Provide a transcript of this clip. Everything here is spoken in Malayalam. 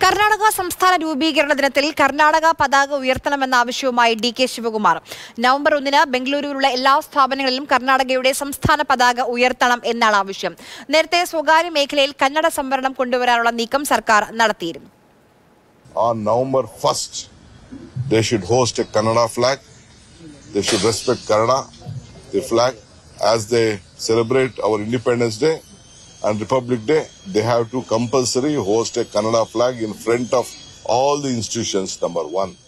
കർണാടക സംസ്ഥാന രൂപീകരണ ദിനത്തിൽ കർണാടക പതാക ഉയർത്തണമെന്ന ആവശ്യവുമായി ഡി കെ ശിവകുമാർ നവംബർ ഒന്നിന് ബംഗളൂരുവിലുള്ള എല്ലാ സ്ഥാപനങ്ങളിലും കർണാടകയുടെ സംസ്ഥാന പതാക ഉയർത്തണം എന്നാണ് ആവശ്യം നേരത്തെ സ്വകാര്യ മേഖലയിൽ കന്നഡ സംവരണം കൊണ്ടുവരാനുള്ള നീക്കം സർക്കാർ നടത്തിയിരുന്നു on November 1st, they should host a Kannada flag. They should respect Kannada, the flag, as they celebrate our Independence Day and Republic Day. They have to compulsory host a Kannada flag in front of all the institutions, number one.